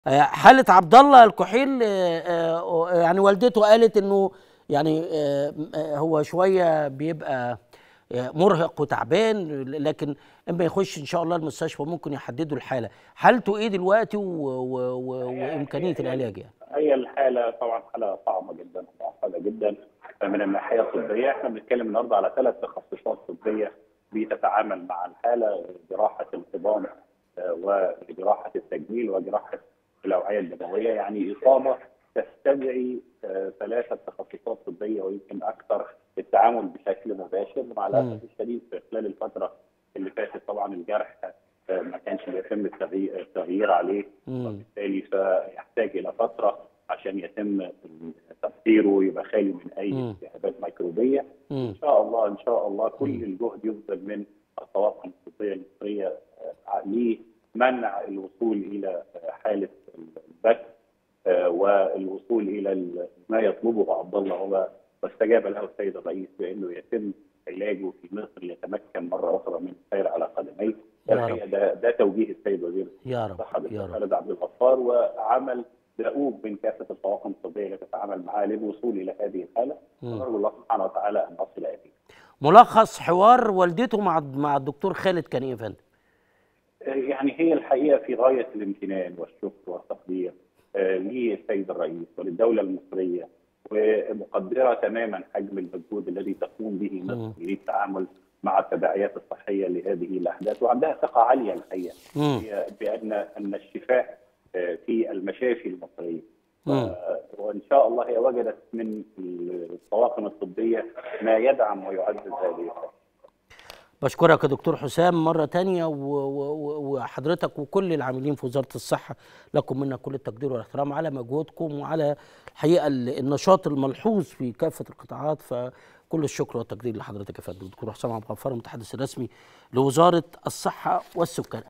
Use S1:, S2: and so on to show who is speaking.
S1: آه، حالة عبد الله الكحيل آه، آه، يعني والدته قالت انه يعني آه، آه، هو شوية بيبقى آه، مرهق وتعبان لكن اما يخش ان شاء الله المستشفى ممكن يحددوا الحالة حالته ايه دلوقتي و... و... و... وامكانية العلاج يعني
S2: هي الحالة طبعا حالة صعبة جدا ومعقدة جدا من الناحية الطبية احنا بنتكلم النهارده على ثلاث تخصصات طبية بتتعامل مع الحالة جراحة القضام آه، وجراحة التجميل وجراحة الأوعية الدموية يعني إصابة تستدعي آه، ثلاثة تخصصات طبية ويمكن أكثر التعامل بشكل مباشر مع الأسف الشديد في خلال الفترة اللي فاتت طبعا الجرح آه، ما كانش بيتم التغيير التغيير عليه
S1: مم.
S2: وبالتالي فيحتاج الى فتره عشان يتم تطهيره يبقى خالي من اي
S1: مم.
S2: التهابات ميكروبيه
S1: مم.
S2: ان شاء الله ان شاء الله كل الجهد يبذل من الطواقم الطبيه المصريه آه، لمنع الوصول الى آه، حاله البث آه، والوصول الى ال- ما يطلبه عبد الله هو واستجاب له السيد الرئيس بانه يتم علاجه في مصر ليتمكن مره اخرى من السير على قدميه
S1: يا
S2: الحقيقه ده ده توجيه السيد وزير
S1: يا رب
S2: الصحه
S1: يا
S2: دكتور
S1: رب
S2: خالد عبد الغفار وعمل دؤوب من كافه الطواقم الطبيه التي تتعامل معها للوصول الى هذه الحاله
S1: مم.
S2: ونرجو الله سبحانه وتعالى ان نصل اليه.
S1: ملخص حوار والدته مع مع الدكتور خالد كان ايه يا فندم؟
S2: يعني هي الحقيقه في غايه الامتنان والشكر والتقدير آه، للسيد الرئيس وللدوله المصريه ومقدره تماما حجم المجهود الذي تقوم به مصر للتعامل مع التداعيات الصحيه لهذه الاحداث وعندها ثقه عاليه الحقيقه
S1: مم.
S2: هي بان ان الشفاء آه، في المشافي المصريه
S1: مم.
S2: و- وان شاء الله هي وجدت من الطواقم الطبيه ما يدعم ويعزز هذه الحالة.
S1: بشكرك يا دكتور حسام مرة تانية و- و- و- وحضرتك وكل العاملين في وزارة الصحة لكم منا كل التقدير والاحترام على مجهودكم وعلى الحقيقة ال- النشاط الملحوظ في كافة القطاعات فكل الشكر والتقدير لحضرتك يا فندم دكتور حسام عبد الغفار المتحدث الرسمي لوزارة الصحة والسكان